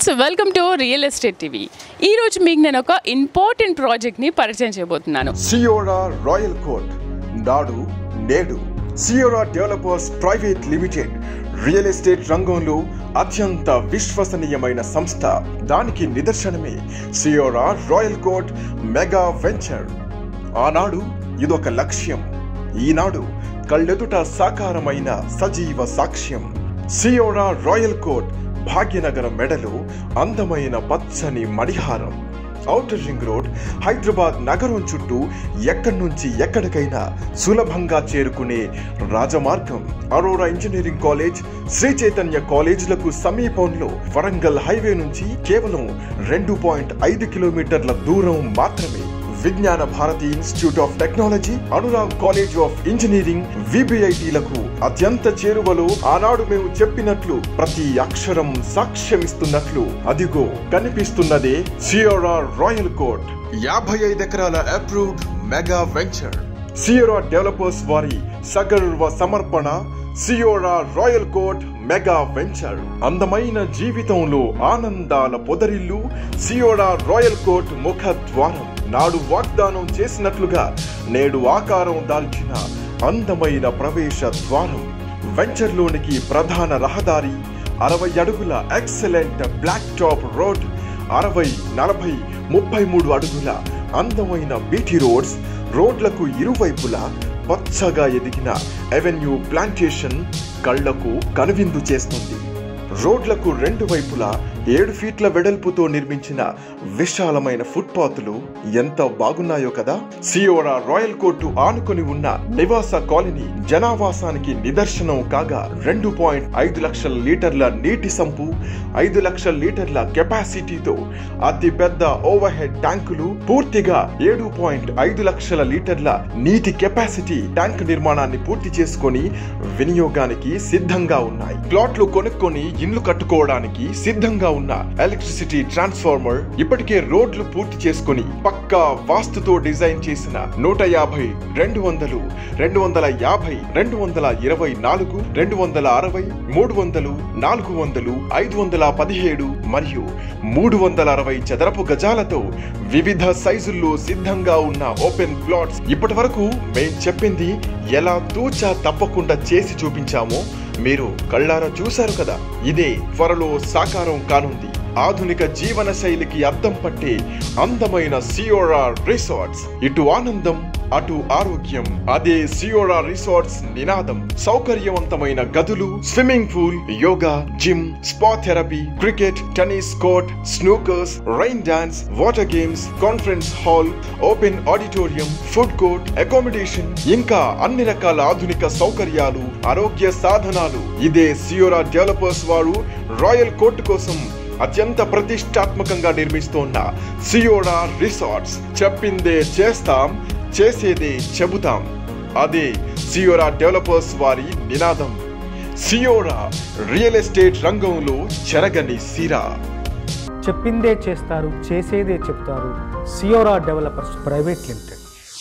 Welcome to real estate TV ఈ రోజు మీకు నేను ఒక ఇంపార్టెంట్ ప్రాజెక్ట్ని పరిచయం చేయబోతున్నాను సియోరా రాయల్ కోర్ట్ నాడు నేడు Siora developers private limited real estate రంగంలో అత్యంత విశ్వసనీయమైన సంస్థ దానికి నిదర్శనమే Siora royal court mega venture ఆనాడు ఇదొక లక్ష్యం ఈనాడు కళ్ళెదుట సాకారమైన సజీవ సాక్ష్యం సియోరా రాయల్ కోర్ట్ భాగ్యనగరం మెడలో అందమైన పచ్చని మణిహారం ఔటర్ రింగ్ రోడ్ హైదరాబాద్ నగరం చుట్టూ ఎక్కడి నుంచి ఎక్కడికైనా సులభంగా చేరుకునే రాజమార్గం Aurora engineering college Shri Chaitanya కాలేజీలకు సమీపంలో వరంగల్ హైవే నుంచి కేవలం రెండు పాయింట్ ఐదు కిలోమీటర్ల దూరం మాత్రమే Vignana Bharathi institute of technology Anurag college of engineering విబిఐటీలకు అత్యంత చేరువలో ఆనాడు మేము చెప్పినట్లు ప్రతి అక్షరం సాక్ష్యమిస్తున్నట్లు అదిగో కనిపిస్తున్నదే సియోరా రాయల్ కోర్ట్ యాభై ఐదు ఎకరాల approved mega venture Siora developers వారి సగర్వ సమర్పణ Siora royal court mega venture అందమైన జీవితంలో ఆనందాల పొదరిల్లు సియోరా రాయల్ కోర్ట్ ముఖ ద్వారం నాడు వాగ్దానం చేసినట్లుగా నేడు ఆకారం దాల్చిన అందమైన ప్రవేశ ద్వారం వెంచర్లోనికి ప్రధాన రహదారి అరవై అడుగుల ఎక్సలెంట్ బ్లాక్ టాప్ రోడ్ అరవై నలభై ముప్పై మూడు అడుగుల అందమైన బీటీ రోడ్స్ రోడ్లకు ఇరువైపులా పచ్చగా ఎదిగిన అవెన్యూ ప్లాంటేషన్ కళ్లకు కనువిందు చేస్తుంది రోడ్లకు రెండు వైపులా ఏడు ఫీట్ల వెడల్పుతో నిర్మించిన విశాలమైన ఫుట్పాత్లు ఎంత బాగున్నాయో కదా సియోరా రాయల్ కోర్టు ఆనుకొని ఉన్న నివాస కాలనీ జనావాసానికి నిదర్శనం కాగా రెండు పాయింట్ ఐదు లక్షల లీటర్ల నీటి సంపు ఐదు లక్షల లీటర్ల కెపాసిటీతో అతి పెద్ద ఓవర్ హెడ్ ట్యాంకులు పూర్తిగా ఏడు పాయింట్ ఐదు లక్షల లీటర్ల నీటి కెపాసిటీ ట్యాంక్ నిర్మాణాన్ని పూర్తి చేసుకొని వినియోగానికి సిద్ధంగా ఉన్నాయి ప్లాట్లు కొనుక్కొని ఇండ్లు కట్టుకోవడానికి సిద్ధంగా ఉన్న ఎలక్ట్రిసిటీ ట్రాన్స్ఫార్మర్ ఇప్పటికే రోడ్లు పూర్తి చేసుకుని పక్కా వాస్తుతో డిజైన్ చేసిన నూట యాభై రెండు వందలు రెండు వందల యాభై రెండు వందల ఇరవై నాలుగు రెండు వందల అరవై మూడు వందలు నాలుగు వందలు ఐదు వందల పదిహేడు మరియు మూడు వందల అరవై చదరపు గజాలతో వివిధ సైజుల్లో సిద్ధంగా ఉన్న ఓపెన్ ప్లాట్స్ ఇప్పటి వరకు మేం చెప్పింది ఎలా తూచా తప్పకుండా చేసి చూపించామో మీరు కళ్ళారా చూశారు కదా ఇదే త్వరలో సాకారం కానుంది ఆధునిక జీవన శైలికి అద్దం పట్టే అందమైన సియోరా రిసార్ట్స్ ఇటు ఆనందం అటు ఆరోగ్యం అదే సియోరా రిసార్ట్స్ నినాదం సౌకర్యవంతమైన గదులు swimming pool yoga gym spa therapy cricket tennis court snookers rain dance water games conference hall open auditorium food court accommodation ఇంకా అన్ని రకాల ఆధునిక సౌకర్యాలు ఆరోగ్య సాధనాలు ఇదే సియోరా డెవలపర్స్ వారు రాయల్ కోర్టు కోసం అత్యంత ప్రతిష్టాత్మకంగా నిర్మిస్తోన్న సియోడా రిసార్ట్స్ చెప్పిందే చేస్తాం చేసేదే చెబుతాం అదే సియోరా డెవలపర్స్ వారి నినాదం సియోరా రియల్ ఎస్టేట్ రంగంలో చెరగని సిరా చెప్పిందే చేస్తారు చేసేదే చెప్తారు Siora developers private limited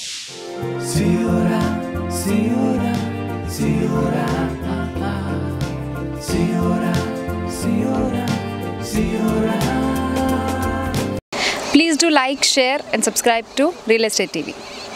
Siora, Siora, Siora, Siora, Siora, Siora. Please do like, share, and subscribe to Real Estate TV.